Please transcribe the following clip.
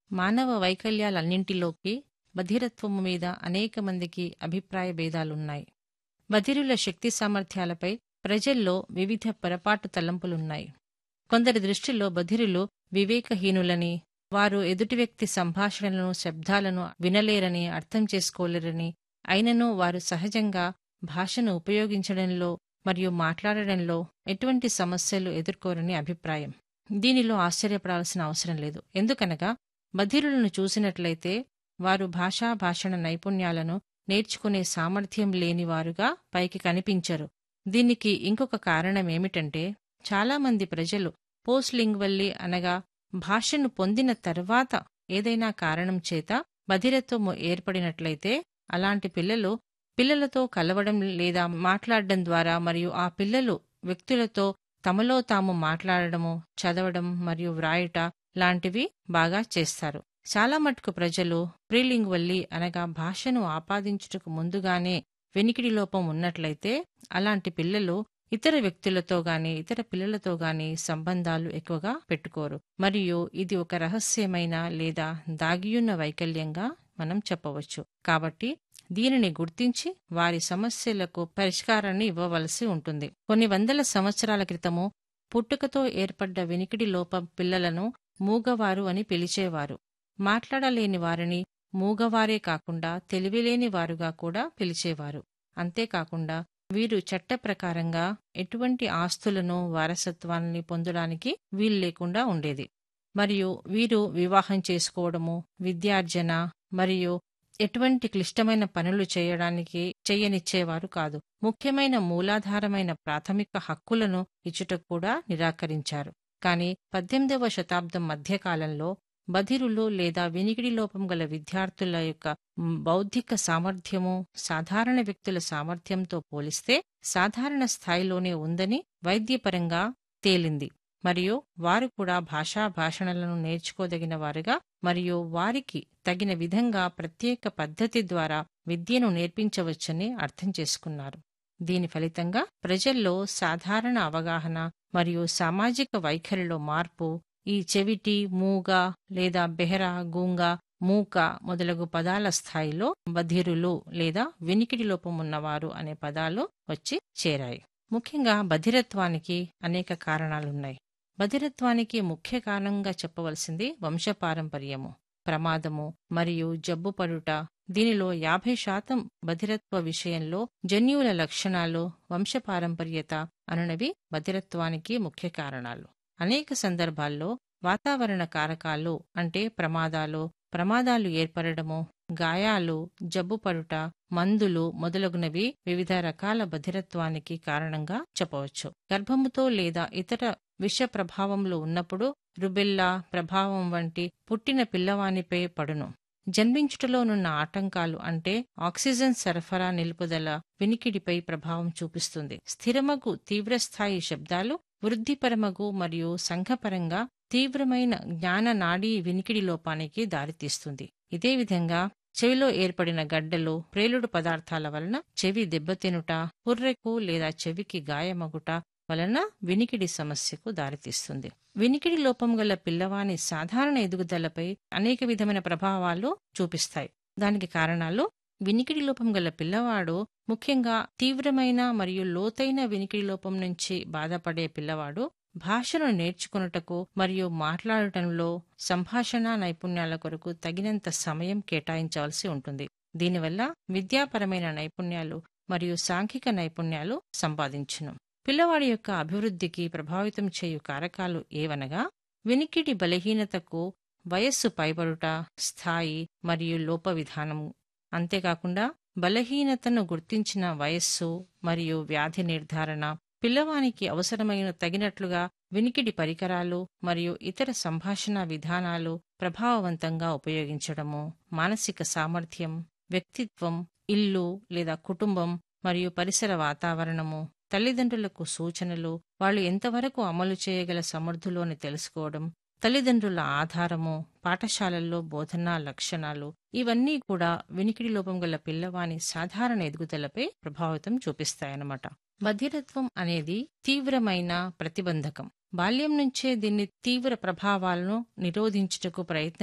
మానవ వైకల్యాలన్నింటిలోకి బధిరత్వము మీద అనేక మందికి అభిప్రాయ భేదాలున్నాయి బధిరుల శక్తి సామర్థ్యాలపై ప్రజల్లో వివిధ పొరపాటు తలంపులున్నాయి కొందరి దృష్టిలో బధిరులు వివేకహీనులని వారు ఎదుటి వ్యక్తి సంభాషణలను శబ్దాలను వినలేరని అర్థం చేసుకోలేరని అయినను వారు సహజంగా భాషను ఉపయోగించడంలో మరియు మాట్లాడడంలో ఎటువంటి సమస్యలు ఎదుర్కోరని అభిప్రాయం దీనిలో ఆశ్చర్యపడాల్సిన అవసరం లేదు ఎందుకనగా బధిరులను చూసినట్లయితే వారు భాషా భాషణ నైపుణ్యాలను నేర్చుకునే సామర్థ్యం లేనివారుగా పైకి కనిపించరు దీనికి ఇంకొక కారణమేమిటంటే చాలామంది ప్రజలు పోస్ట్ లింగ్వల్లీ అనగా భాషను పొందిన తర్వాత ఏదైనా కారణం చేత బధిరత్వము ఏర్పడినట్లయితే అలాంటి పిల్లలు పిల్లలతో కలవడం లేదా మాట్లాడడం ద్వారా మరియు ఆ పిల్లలు వ్యక్తులతో తమలో తాము మాట్లాడడము చదవడం మరియు వ్రాయుట లాంటివి బాగా చేస్తారు చాలా మటుకు ప్రజలు ప్రీలింగ్వల్లీ అనగా భాషను ఆపాదించుటకు ముందుగానే వెనికిడి లోపం ఉన్నట్లయితే అలాంటి పిల్లలు ఇతర వ్యక్తులతో గాని ఇతర పిల్లలతో గాని సంబంధాలు ఎక్కువగా పెట్టుకోరు మరియు ఇది ఒక రహస్యమైన లేదా దాగియున్న వైకల్యంగా మనం చెప్పవచ్చు కాబట్టి దీనిని గుర్తించి వారి సమస్యలకు పరిష్కారాన్ని ఇవ్వవలసి ఉంటుంది కొన్ని వందల సంవత్సరాల క్రితము పుట్టుకతో ఏర్పడ్డ వినికిడి లోపం పిల్లలను మూగవారు అని పిలిచేవారు మాట్లాడలేని వారిని మూగవారే కాకుండా తెలివిలేని వారుగా కూడా పిలిచేవారు అంతేకాకుండా వీరు చట్ట ప్రకారంగా ఎటువంటి ఆస్తులను వారసత్వాన్ని పొందడానికి వీలు లేకుండా ఉండేది మరియు వీరు వివాహం చేసుకోవడము విద్యార్జన మరియు ఎటువంటి క్లిష్టమైన పనులు చేయడానికి చెయ్యనిచ్చేవారు కాదు ముఖ్యమైన మూలాధారమైన ప్రాథమిక హక్కులను ఇచ్చుటకు కూడా నిరాకరించారు కాని పద్దెనిమిదవ శతాబ్దం మధ్యకాలంలో బధిరులు లేదా వినికిడి లోపం గల విద్యార్థుల యొక్క బౌద్ధిక సామర్థ్యము సాధారణ వ్యక్తుల సామర్థ్యంతో పోలిస్తే సాధారణ స్థాయిలోనే ఉందని వైద్యపరంగా తేలింది మరియు వారు కూడా భాషా భాషణలను నేర్చుకోదగిన వారుగా మరియు వారికి తగిన విధంగా ప్రత్యేక పద్ధతి ద్వారా విద్యను నేర్పించవచ్చని అర్థం చేసుకున్నారు దీని ఫలితంగా ప్రజల్లో సాధారణ అవగాహన మరియు సామాజిక వైఖరిలో మార్పు ఈ చెవిటి మూగ లేదా బెహరా గూంగ మూక మొదలగు పదాల స్థాయిలో బధిరులు లేదా వినికిడి లోపం ఉన్నవారు అనే పదాలు వచ్చి చేరాయి ముఖ్యంగా బధిరత్వానికి అనేక కారణాలున్నాయి బధిరత్వానికి ముఖ్య కారణంగా చెప్పవలసింది వంశపారంపర్యము ప్రమాదము మరియు జబ్బుపడుట దీనిలో యాభై శాతం బధిరత్వ విషయంలో జన్యువుల లక్షణాలు వంశపారంపర్యత అనునవి బధిరత్వానికి ముఖ్య కారణాలు అనేక సందర్భాల్లో వాతావరణ కారకాలు అంటే ప్రమాదాలు ప్రమాదాలు ఏర్పడము గాయాలు జబ్బుపడుట మందులు మొదలగునవి వివిధ రకాల బధిరత్వానికి కారణంగా చెప్పవచ్చు గర్భముతో లేదా ఇతర విష ప్రభావంలో ఉన్నప్పుడు రుబెల్లా ప్రభావం వంటి పుట్టిన పిల్లవానిపై పడును జన్మించుటలోనున్న ఆటంకాలు అంటే ఆక్సిజన్ సరఫరా నిలుపుదల వినికిడిపై ప్రభావం చూపిస్తుంది స్థిరమగు తీవ్రస్థాయి శబ్దాలు వృద్ధిపరమగు మరియు సంఘపరంగా తీవ్రమైన జ్ఞాన నాడీ వినికిడి లోపానికి దారితీస్తుంది ఇదే విధంగా చెవిలో ఏర్పడిన గడ్డలు ప్రేలుడు పదార్థాల వలన చెవి దెబ్బతినుట పుర్రెకు లేదా చెవికి గాయమగుట వలన వినికిడి సమస్యకు దారితీస్తుంది వినికిడి లోపం గల పిల్లవాని సాధారణ ఎదుగుదలపై అనేక విధమైన ప్రభావాలు చూపిస్తాయి దానికి కారణాలు వినికిడి లోపం గల పిల్లవాడు ముఖ్యంగా తీవ్రమైన మరియు లోతైన వినికిడి లోపం నుంచి బాధపడే పిల్లవాడు భాషను నేర్చుకున్నటకు మరియు మాట్లాడటంలో సంభాషణ నైపుణ్యాల కొరకు తగినంత సమయం కేటాయించవలసి ఉంటుంది దీనివల్ల విద్యాపరమైన నైపుణ్యాలు మరియు సాంఘిక నైపుణ్యాలు సంపాదించును పిల్లవాడి యొక్క అభివృద్ధికి ప్రభావితం చేయు కారకాలు ఏవనగా వినికిడి బలహీనతకు వయస్సు పైబడుట స్థాయి మరియు లోప విధానము అంతేకాకుండా బలహీనతను గుర్తించిన వయస్సు మరియు వ్యాధి నిర్ధారణ పిల్లవానికి అవసరమైన తగినట్లుగా వినికిడి పరికరాలు మరియు ఇతర సంభాషణ విధానాలు ప్రభావవంతంగా ఉపయోగించడము మానసిక సామర్థ్యం వ్యక్తిత్వం ఇల్లు లేదా కుటుంబం మరియు పరిసర వాతావరణము తల్లిదండ్రులకు సూచనలు వాళ్ళు ఎంతవరకు అమలు చేయగల సమర్థులు అని తెలుసుకోవడం తల్లిదండ్రుల ఆధారము పాఠశాలల్లో బోధనా లక్షణాలు ఇవన్నీ కూడా వినికిడి లోపం గల పిల్లవాని సాధారణ ఎదుగుదలపై ప్రభావితం చూపిస్తాయన్నమాట బధిరత్వం అనేది తీవ్రమైన ప్రతిబంధకం బాల్యం నుంచే దీన్ని తీవ్ర ప్రభావాలను నిరోధించుటకు ప్రయత్నం